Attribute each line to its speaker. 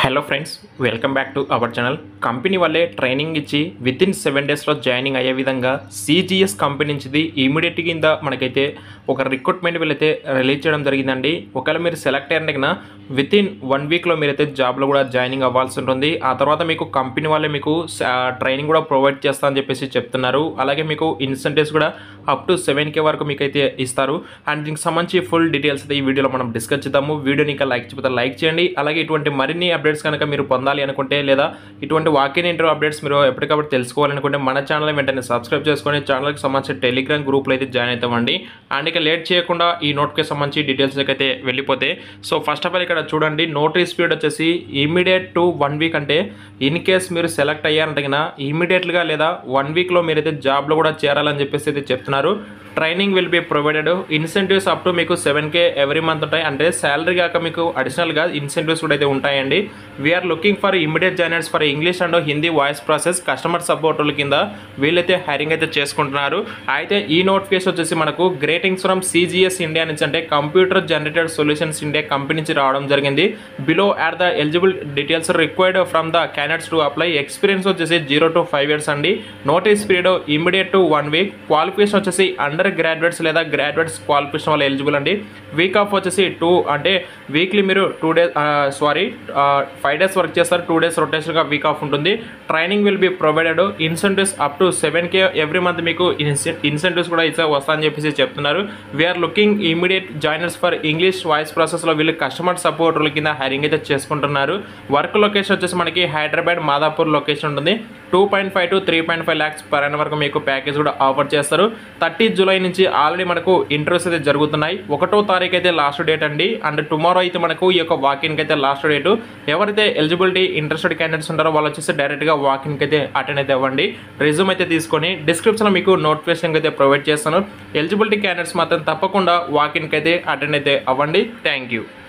Speaker 1: hello friends welcome back to our channel company వాళ్ళే training ఇచ్చి within seven డేస్లో joining అయ్యే విధంగా సిజిఎస్ కంపెనీ నుంచి ఇమీడియట్ కింద మనకైతే ఒక రిక్రూట్మెంట్ వీళ్ళైతే రిలీజ్ చేయడం జరిగిందండి ఒకవేళ మీరు సెలెక్ట్ అయిన విత్ ఇన్ వన్ వీక్లో మీరైతే జాబ్లో కూడా జాయినింగ్ అవ్వాల్సి ఉంటుంది ఆ తర్వాత మీకు కంపెనీ వాళ్ళే మీకు ట్రైనింగ్ కూడా ప్రొవైడ్ చేస్తా అని చెప్పేసి చెప్తున్నారు అలాగే మీకు ఇన్సెంటివ్స్ కూడా అప్ టు సెవెన్ కే వరకు మీకు అయితే ఇస్తారు అండ్ దీనికి సంబంధించి ఫుల్ డీటెయిల్స్ అయితే ఈ వీడియోలో మనం డిస్కస్ చేద్దాము వీడియోని ఇంకా లైక్ చేయకపోతే లైక్ చేయండి అలాగే ఇటువంటి మరిన్ని అప్డేట్స్ కనుక మీరు పొందాలి అనుకుంటే లేదా ఇటువంటి వాకిన్ ఇంటర్వ్యూ అప్డేట్స్ మీరు ఎప్పటికప్పుడు తెలుసుకోవాలనుకుంటే మన ఛానల్ వెంటనే సబ్స్క్రైబ్ చేసుకొని ఛానల్కి సంబంధించిన టెలిగ్రామ్ గ్రూప్లో అయితే జాయిన్ అవుతామండి అండ్ ఇక లేట్ చేయకుండా ఈ నోట్కి సంబంధించి డీటెయిల్స్ అయితే వెళ్ళిపోతే సో ఫస్ట్ ఆఫ్ ఆల్ ఇక్కడ చూడండి నోటీస్ పీరియడ్ వచ్చేసి ఇమీడియట్ టు వన్ వీక్ అంటే ఇన్ కేస్ మీరు సెలెక్ట్ అయ్యారంటే కన్నా ఇమీడియట్గా లేదా వన్ వీక్లో మీరైతే జాబ్లో కూడా చేరాలని చెప్పేసి అయితే చెప్తున్నారు training will be provided incentives up to మీకు సెవెన్ కే ఎవ్రీ మంత్ ఉంటాయి అంటే శాలరీ కాక మీకు అడిషనల్గా ఇన్సెంటివ్స్ కూడా అయితే ఉంటాయండి we're looking for immediate joiners for English and Hindi voice process customer support కింద వీళ్ళైతే హైరింగ్ అయితే చేసుకుంటున్నారు అయితే ఈ నోటిఫికేషన్ వచ్చేసి మనకు గ్రేటింగ్స్ ఫ్రమ్ సిజిఎస్ ఇండియా నుంచి అంటే computer generated solutions India company నుంచి రావడం జరిగింది below are the eligible details required from the candidates to apply experience వచ్చేసి జీరో టు ఫైవ్ ఇయర్స్ అండి notice period immediate to one week qualification వచ్చేసి undergraduates లేదా graduates qualification వాళ్ళు eligible అండి week off వచ్చేసి టూ అంటే weekly మీరు two days sorry five days work చేస్తారు టూ డేస్ రొటేషన్గా వీక్ ఆఫ్ ఉంటుంది training will be provided incentives up to seven K every month మీకు ఇన్సెంటివ్స్ కూడా ఇచ్చే వస్తా అని చెప్పేసి చెప్తున్నారు we're looking immediate joiners for English voice ప్రాసెస్లో వీళ్ళు కస్టమర్ సపోర్టుల కింద హైరింగ్ అయితే చేసుకుంటున్నారు వర్క్ లొకేషన్ వచ్చేసి మనకి హైదరాబాద్ మాదాపూర్ లొకేషన్ ఉంటుంది two point five to three point five lakhs per అయిన వరకు మీకు ప్యాకేజ్ కూడా ఆఫర్ చేస్తారు థర్టీ జూలై నుంచి ఆల్రెడీ మనకు ఇంటర్వ్యూస్ అయితే జరుగుతున్నాయి ఒకటో తారీఖు అయితే లాస్ట్ డేట్ అండి అండ్ టుమారో అయితే మనకు ఈ యొక్క వాకిన్కి అయితే లాస్ట్ డేట్ ఎవరైతే ఎలిజిబిలిటీ ఇంట్రెస్టెడ్ క్యాండిడేట్స్ ఉంటారో వాళ్ళు వచ్చేసి డైరెక్ట్గా వాకిన్కి అయితే అటెండ్ అయితే అవ్వండి రెజ్యూమ్ అయితే తీసుకొని డిస్క్రిప్షన్లో మీకు నోటిఫికేషన్ అయితే ప్రొవైడ్ చేస్తాను ఎలిజిబిలిటీ క్యాండిడేట్స్ మాత్రం తప్పకుండా వాకిన్కి అయితే అటెండ్ అయితే అవ్వండి థ్యాంక్ యూ